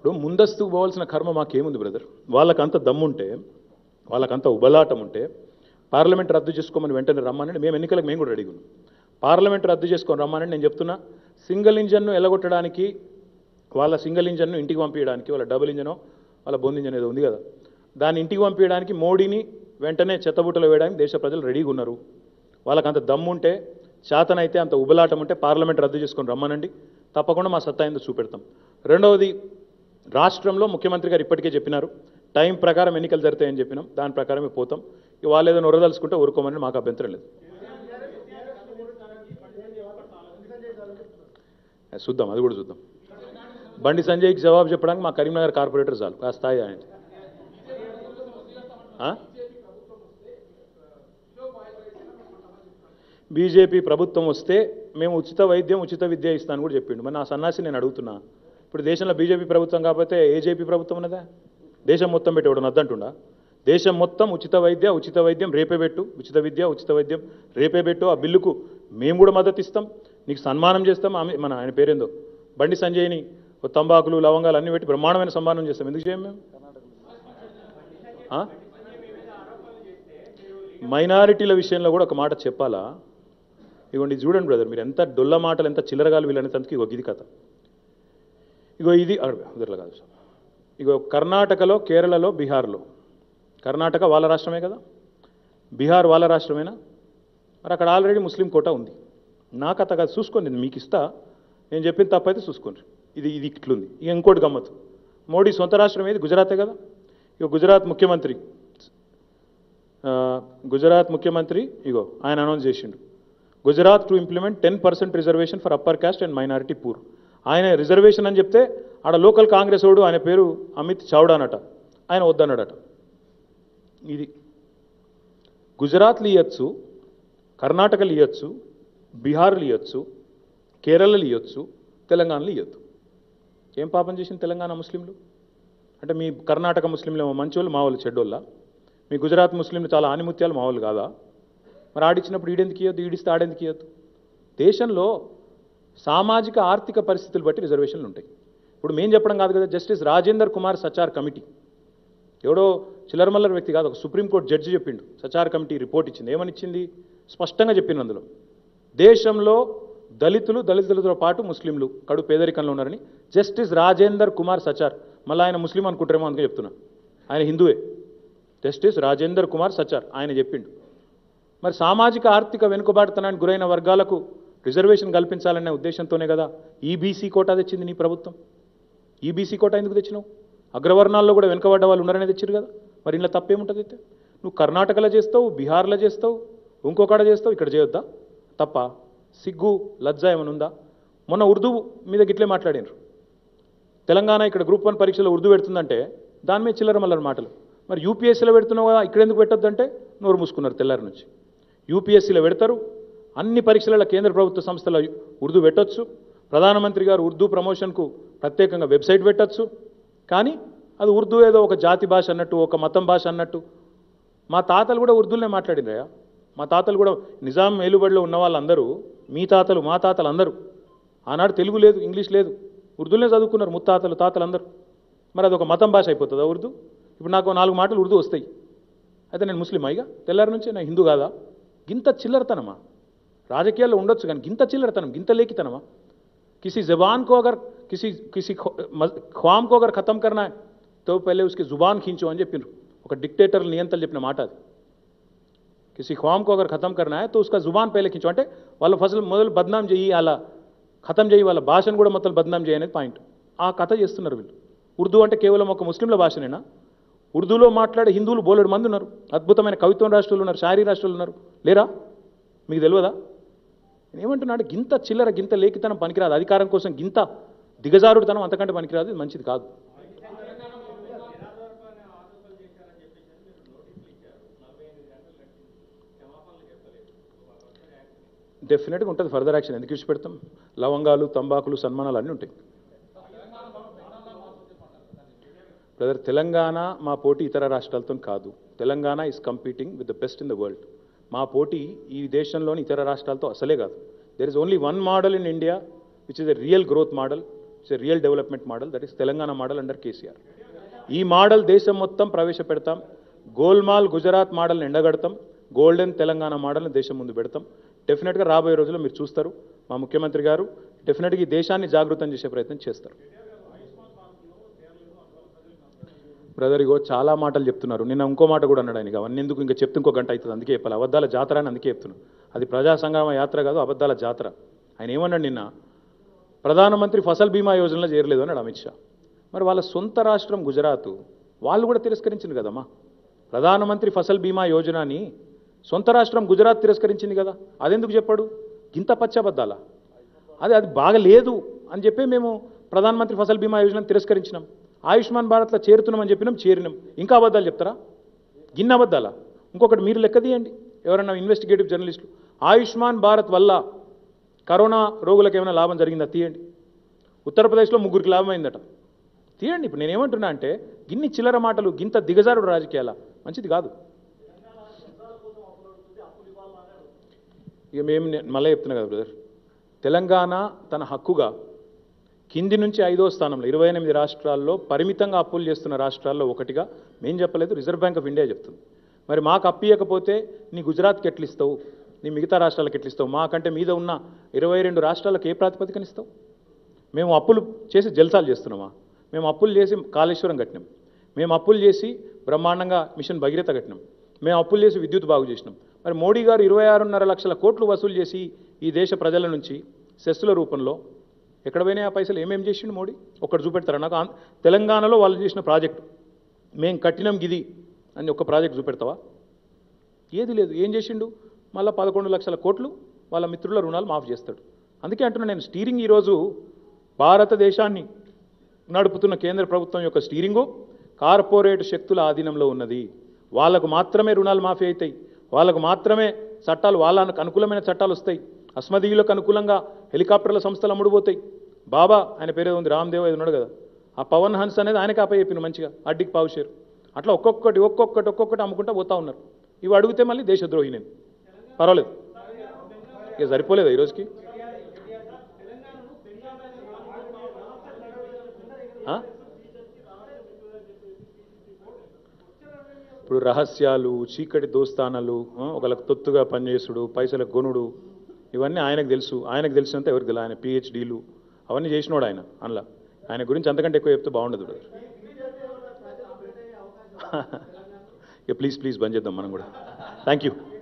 ఇప్పుడు ముందస్తుకు పోవాల్సిన కర్మ మాకేముంది బ్రదర్ వాళ్ళకంత దమ్ముంటే వాళ్ళకంత ఉబలాటం ఉంటే పార్లమెంట్ రద్దు చేసుకోమని వెంటనే రమ్మనండి మేము ఎన్నికలకు మేము కూడా రెడీగా ఉన్నాం పార్లమెంట్ రద్దు చేసుకొని రమ్మనండి నేను చెప్తున్నా సింగిల్ ఇంజన్ను ఎలగొట్టడానికి వాళ్ళ సింగిల్ ఇంజన్ను ఇంటికి పంపించడానికి వాళ్ళ డబుల్ ఇంజనో వాళ్ళ బొంది ఇంజన్ ఏదో ఉంది కదా దాన్ని ఇంటికి పంపించడానికి మోడీని వెంటనే చెత్తబుట్టలో వేయడానికి దేశ ప్రజలు రెడీగా ఉన్నారు వాళ్ళకంత దమ్ముంటే చేతనైతే అంత ఉబలాటం ఉంటే పార్లమెంట్ రద్దు చేసుకొని రమ్మనండి తప్పకుండా మా సత్తా ఏందో చూపెడతాం రెండవది రాష్ట్రంలో ముఖ్యమంత్రి గారు ఇప్పటికే చెప్పినారు టైం ప్రకారం ఎన్నికలు జరుగుతాయని చెప్పినాం దాని ప్రకారమే పోతాం ఇక వాళ్ళు ఏదైనా ఉరదలుచుకుంటే ఊరుకోమని మాకు అభ్యంతరం లేదు అది చూద్దాం అది కూడా చూద్దాం బండి సంజయ్కి జవాబు చెప్పడానికి మా కరీంనగర్ కార్పొరేటర్ చాలు ఆ స్థాయి ఆయన ఆ? బీజేపీ ప్రభుత్వం వస్తే మేము ఉచిత వైద్యం ఉచిత విద్య ఇస్తాను కూడా చెప్పిండు మరి నా సన్నాసి నేను అడుగుతున్నా ఇప్పుడు దేశంలో బీజేపీ ప్రభుత్వం కాకపోతే ఏజేపీ ప్రభుత్వం ఉన్నదా దేశం మొత్తం పెట్టేవాడు నద్దంటుండా దేశం మొత్తం ఉచిత వైద్య ఉచిత వైద్యం రేపే పెట్టు ఉచిత విద్య ఉచిత వైద్యం రేపే పెట్టు ఆ బిల్లుకు మేము కూడా మద్దతు ఇస్తాం నీకు సన్మానం చేస్తాం ఆమె మన ఆయన పేరేందో బండి సంజయ్ని ఓ తంబాకులు లవంగాలు అన్ని పెట్టి బ్రహ్మాండమైన సన్మానం చేస్తాం ఎందుకు చేయం మేము ఆ? మైనారిటీల విషయంలో కూడా ఒక మాట చెప్పాలా ఇగోండి ఇది చూడండి బ్రదర్ మీరు ఎంత డొల్ల మాటలు ఎంత చిల్లరగాలు వీళ్ళనేందుకు ఇగో ఇది కథ ఇగో ఇది కుదరలే కాదు సార్ ఇగో కర్ణాటకలో కేరళలో బీహార్లో కర్ణాటక వాళ్ళ రాష్ట్రమే కదా బీహార్ వాళ్ళ రాష్ట్రమేనా మరి అక్కడ ఆల్రెడీ ముస్లిం కోట ఉంది నా కథ కాదు చూసుకోండి నేను మీకు ఇస్తా నేను చెప్పిన తప్పైతే చూసుకోండి ఇది ఇది ఇట్లుంది ఇక ఇంకోటి గమ్మత్తు మోడీ సొంత రాష్ట్రం ఏది గుజరాతే కదా ఇక గుజరాత్ ముఖ్యమంత్రి ఆ, గుజరాత్ ముఖ్యమంత్రి ఇగో ఆయన అనౌన్స్ చేసిండు Gujarat to implement ten percent reservation for upper caste and minority poor ఆయన రిజర్వేషన్ అని చెప్తే ఆడ లోకల్ కాంగ్రెస్ వాడు ఆయన పేరు అమిత్ చౌడా అనట ఆయన వద్దన్నాడట ఇది గుజరాత్లు ఇవ్వచ్చు కర్ణాటకలు ఇవ్వచ్చు బీహార్లు ఇవ్వచ్చు కేరళలు ఇవ్వచ్చు తెలంగాణలో ఇవ్వద్దు ఏం పాపం చేసింది తెలంగాణ ముస్లింలు అంటే మీ కర్ణాటక ముస్లింలు ఏమో మంచోళ్ళు మా వాళ్ళు చెడ్డోళ్ళ మీ గుజరాత్ ముస్లింలు చాలా ఆనిముత్యాలు మా వాళ్ళు కాదా మరి ఆడిచ్చినప్పుడు ఈడెందుకు ఇవ్వద్దు ఈడిస్తే ఆడెందుకు ఇవ్వద్దు దేశంలో సామాజిక ఆర్థిక పరిస్థితులు బట్టి రిజర్వేషన్లు ఉంటాయి ఇప్పుడు మేము చెప్పడం కాదు కదా జస్టిస్ రాజేందర్ కుమార్ సచార్ కమిటీ ఎవడో చిల్లరమల్లర్ వ్యక్తి కాదు ఒక సుప్రీంకోర్టు జడ్జి చెప్పిండు సచార్ కమిటీ రిపోర్ట్ ఇచ్చింది ఏమని ఇచ్చింది స్పష్టంగా చెప్పింది అందులో దేశంలో దళితులు దళితులతో పాటు ముస్లింలు కడు పేదరికంలో ఉన్నారని జస్టిస్ రాజేందర్ కుమార్ సచార్ మళ్ళీ ఆయన ముస్లిం అనుకుంటారేమో అందుకే చెప్తున్నా ఆయన హిందువే జస్టిస్ రాజేందర్ కుమార్ సచార్ ఆయన చెప్పిండు మరి సామాజిక ఆర్థిక వెనుకబాటుతనానికి గురైన వర్గాలకు రిజర్వేషన్ కల్పించాలనే ఉద్దేశంతోనే కదా ఈబీసీ కోటా తెచ్చింది నీ ప్రభుత్వం ఈబీసీ కోటా ఎందుకు తెచ్చినావు అగ్రవర్ణాల్లో కూడా వెనుకబడ్డ వాళ్ళు ఉన్నారనే తెచ్చారు కదా మరి ఇంట్లో తప్పేముంటుంది అయితే నువ్వు కర్ణాటకలో చేస్తావు బీహార్లో చేస్తావు ఇంకొకడ చేస్తావు ఇక్కడ చేయొద్దా తప్ప సిగ్గు లజ్జ ఏమైనా ఉందా మొన్న ఉర్దూ మీద గిట్లే మాట్లాడినారు తెలంగాణ ఇక్కడ గ్రూప్ వన్ పరీక్షలో ఉర్దూ పెడుతుందంటే దాని మీద చిల్లర మల్లర మాటలు మరి యూపీఎస్సీలో పెడుతున్నావు కదా ఇక్కడ ఎందుకు పెట్టొద్దంటే నోరు మూసుకున్నారు తెల్లారి నుంచి యూపీఎస్సీలో పెడతారు అన్ని పరీక్షలలో కేంద్ర ప్రభుత్వ సంస్థల ఉర్దూ పెట్టొచ్చు ప్రధానమంత్రి గారు ఉర్దూ ప్రమోషన్కు ప్రత్యేకంగా వెబ్సైట్ పెట్టొచ్చు కానీ అది ఉర్దూ ఏదో ఒక జాతి భాష అన్నట్టు ఒక మతం భాష అన్నట్టు మా తాతలు కూడా ఉర్దూలోనే మాట్లాడినరా మా తాతలు కూడా నిజాం ఏలుబడిలో ఉన్న వాళ్ళందరూ మీ తాతలు మా తాతలు అందరూ ఆనాడు తెలుగు లేదు ఇంగ్లీష్ లేదు ఉర్దూలోనే చదువుకున్నారు ముత్తాతలు తాతలు అందరూ మరి అది ఒక మతం భాష అయిపోతుందా ఉర్దూ ఇప్పుడు నాకు నాలుగు మాటలు ఉర్దూ వస్తాయి అయితే నేను ముస్లిం అయ్యగా తెల్లారి నుంచి నేను హిందూ కాదా గింత చిల్లరతనమా రాజకీయాల్లో ఉండొచ్చు కానీ గింత చిల్లరతనం గింత లేఖితనమా किसी जबान को अगर किसी किसी ख्व- मज- ख्वाम को अगर ख़त्म करना है तो पहले उसकी जुबान खींचो అని చెప్పినారు ఒక డిక్టేటర్ నియంత్రణ చెప్పిన మాట అది కిసి ఖ్వామ్ కో అగర్ ఖతం కర్నా హై తో ఉస్కా జుబాన్ పహలే ఖీంచో అంటే వాళ్ళ ఫసలు మొదలు బద్నాం చేయి అలా ఖతం చేయి వాళ్ళ భాషను కూడా మొత్తం బద్నాం చేయి అనేది పాయింట్ ఆ కథ చేస్తున్నారు వీళ్ళు ఉర్దూ అంటే కేవలం ఒక ముస్లింల భాషనేనా ఉర్దూలో మాట్లాడే హిందువులు బోలెడు మంది ఉన్నారు అద్భుతమైన కవిత్వం రాష్ట్రాలు ఉన్నారు శారీ రాష్ట్రాలు ఉన్నారు లేరా మీకు తెలియదా నేను ఏమంటున్నాడు గింత చిల్లర గింత లేఖితనం పనికిరాదు అధికారం కోసం గింత దిగజారుడుతనం అంతకంటే పనికిరాదు ఇది మంచిది కాదు డెఫినెట్గా ఉంటుంది ఫర్దర్ యాక్షన్ ఎందుకు ఇచ్చి పెడతాం లవంగాలు తంబాకులు సన్మానాలు అన్నీ ఉంటాయి బ్రదర్ తెలంగాణ మా పోటీ ఇతర రాష్ట్రాలతో కాదు Telangana is competing with the best in the world మా పోటీ ఈ దేశంలోని ఇతర రాష్ట్రాలతో అసలే కాదు there is only one model in India which is a real growth model it's a real development model that is Telangana model under KCR ఈ మోడల్ దేశం మొత్తం ప్రవేశపెడతాం గోల్మాల్ గుజరాత్ మోడల్ని ఎండగడతాం గోల్డెన్ తెలంగాణ మోడల్ని దేశం ముందు పెడతాం డెఫినెట్గా రాబోయే రోజుల్లో మీరు చూస్తారు మా ముఖ్యమంత్రి గారు డెఫినెట్గా ఈ దేశాన్ని జాగృతం చేసే ప్రయత్నం చేస్తారు బ్రదర్ ఇగో చాలా మాటలు చెప్తున్నారు నిన్న ఇంకో మాట కూడా అన్నాడు ఆయన ఇక అవన్నీ ఎందుకు ఇంకా చెప్తే ఇంకో గంట అవుతుంది అందుకే చెప్పాలి అబద్ధాల జాతర అని అందుకే చెప్తున్నాను అది ప్రజా సంగ్రామ యాత్ర కాదు అబద్ధాల జాతర ఆయన ఏమన్నాడు నిన్న ప్రధానమంత్రి ఫసల్ బీమా యోజనలో చేరలేదు అన్నాడు అమిత్ షా మరి వాళ్ళ సొంత రాష్ట్రం గుజరాత్ వాళ్ళు కూడా తిరస్కరించింది కదమ్మా ప్రధానమంత్రి ఫసల్ బీమా యోజనని సొంత రాష్ట్రం గుజరాత్ తిరస్కరించింది కదా అదెందుకు చెప్పాడు ఇంత పచ్చబద్దాలా అది అది బాగలేదు అని చెప్పి మేము ప్రధానమంత్రి ఫసల్ బీమా యోజనను తిరస్కరించినాం ఆయుష్మాన్ భారత్లో చేరుతున్నామని చెప్పినాం చేరినాం ఇంకా అబద్ధాలు చెప్తారా గిన్న అబద్ధాలా ఇంకొకటి మీరు లెక్క తీయండి ఎవరన్నా ఇన్వెస్టిగేటివ్ జర్నలిస్టులు ఆయుష్మాన్ భారత్ వల్ల కరోనా రోగులకు ఏమైనా లాభం జరిగిందా తీయండి ఉత్తరప్రదేశ్లో ముగ్గురికి లాభం అయిందట తీయండి ఇప్పుడు నేనేమంటున్నా అంటే గిన్ని చిల్లర మాటలు గింత దిగజారుడు రాజకీయాల మంచిది కాదు ఇక మేము నే- మళ్ళీ చెప్తున్నా కదా బ్రదర్ తెలంగాణ తన హక్కుగా కింది నుంచి ఐదో స్థానంలో ఇరవై ఎనిమిది రాష్ట్రాల్లో పరిమితంగా అప్పులు చేస్తున్న రాష్ట్రాల్లో ఒకటిగా మేం చెప్పలేదు రిజర్వ్ బ్యాంక్ ఆఫ్ ఇండియా చెప్తుంది మరి మాకు అప్పు ఇవ్వకపోతే నీ గుజరాత్కి ఎట్లు ఇస్తావు నీ మిగతా రాష్ట్రాలకు ఎట్లు ఇస్తావు మాకంటే మీద ఉన్న ఇరవై రెండు రాష్ట్రాలకు ఏ ప్రాతిపదికన ఇస్తావు మేము అప్పులు చేసి జల్సాలు చేస్తున్నామా మేము అప్పులు చేసి కాళేశ్వరం కట్టినాం మేము అప్పులు చేసి బ్రహ్మాండంగా మిషన్ భగీరథ కట్టినాం మేము అప్పులు చేసి విద్యుత్ బాగు చేసినాం మరి మోడీ గారు ఇరవై ఆరున్నర లక్షల కోట్లు వసూలు చేసి ఈ దేశ ప్రజల నుంచి సెస్సుల రూపంలో ఎక్కడ పోయినాయి ఆ పైసలు ఏమేం చేసిండు మోడీ ఒక్కటి చూపెడతారా నాకు ఆంధ్ర- తెలంగాణలో వాళ్ళు చేసిన ప్రాజెక్టు మేము కట్టినాం గిది అని ఒక ప్రాజెక్ట్ చూపెడతావా ఏది లేదు ఏం చేసిండు మళ్ళీ పదకొండు లక్షల కోట్లు వాళ్ళ మిత్రుల రుణాలు మాఫ్ చేస్తాడు అందుకే అంటున్నా నేను స్టీరింగ్ ఈరోజు భారతదేశాన్ని నడుపుతున్న కేంద్ర ప్రభుత్వం యొక్క స్టీరింగు కార్పొరేట్ శక్తుల ఆధీనంలో ఉన్నది వాళ్ళకు మాత్రమే రుణాలు మాఫీ అవుతాయి వాళ్ళకు మాత్రమే చట్టాలు వాళ్ళకు అనుకూలమైన చట్టాలు వస్తాయి అస్మదీయులకు అనుకూలంగా హెలికాప్టర్ల సంస్థలు అమ్ముడుపోతాయి బాబా ఆయన పేరు ఏదో ఉంది రామ్దేవ్ ఏదో ఉన్నాడు కదా ఆ పవన్ హన్స్ అనేది ఆయనకి అప్ప చెప్పింది మంచిగా అడ్డికి పావుషేరు అట్లా ఒక్కొక్కటి ఒక్కొక్కటి ఒక్కొక్కటి అమ్ముకుంటా పోతా ఉన్నారు ఇవి అడిగితే మళ్ళీ దేశద్రోహి నేను పర్వాలేదు ఇక సరిపోలేదా ఈరోజుకి ఆ? ఇప్పుడు రహస్యాలు చీకటి దోస్తానాలు ఆ, ఒకళ్ళకి తొత్తుగా పనిచేసుడు పైసలకు కొనుడు ఇవన్నీ ఆయనకు తెలుసు ఆయనకు తెలిసినంత ఎవరికి తెలియదు ఆయన పిహెచ్డీలు అవన్నీ చేసినోడు ఆయన అందులో ఆయన గురించి అంతకంటే ఎక్కువ చెప్తే బాగుండదు బ్రదర్ ఇక ప్లీజ్ ప్లీజ్ బంద్ చేద్దాం మనం కూడా థ్యాంక్ యూ